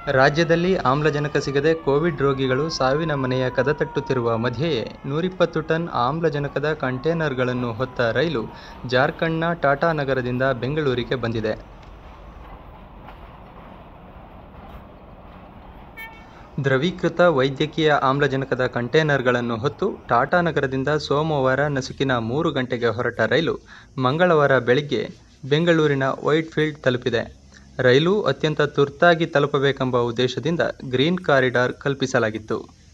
ರಾಜ್ಯದಲ್ಲಿ ಆಮ್ಲಜನಕ ಸಿಗದೆ ಕೋವಿಡ್ ರೋಗಿಗಳು ಸಾವಿನ ಮನೆಯ ಕದ ತಟ್ಟುತ್ತಿರುವ ಮಧ್ಯೆಯೇ ನೂರಿಪ್ಪತ್ತು ಟನ್ ಆಮ್ಲಜನಕದ ಕಂಟೇನರ್ಗಳನ್ನು ಹೊತ್ತ ರೈಲು ಜಾರ್ಖಂಡ್ನ ಟಾಟಾನಗರದಿಂದ ಬೆಂಗಳೂರಿಗೆ ಬಂದಿದೆ ದ್ರವೀಕೃತ ವೈದ್ಯಕೀಯ ಆಮ್ಲಜನಕದ ಕಂಟೇನರ್ಗಳನ್ನು ಹೊತ್ತು ಟಾಟಾನಗರದಿಂದ ಸೋಮವಾರ ನಸುಕಿನ ಮೂರು ಗಂಟೆಗೆ ಹೊರಟ ರೈಲು ಮಂಗಳವಾರ ಬೆಳಿಗ್ಗೆ ಬೆಂಗಳೂರಿನ ವೈಟ್ಫೀಲ್ಡ್ ತಲುಪಿದೆ ರೈಲು ಅತ್ಯಂತ ತುರ್ತಾಗಿ ತಲುಪಬೇಕೆಂಬ ಉದ್ದೇಶದಿಂದ ಗ್ರೀನ್ ಕಾರಿಡಾರ್ ಕಲ್ಪಿಸಲಾಗಿತ್ತು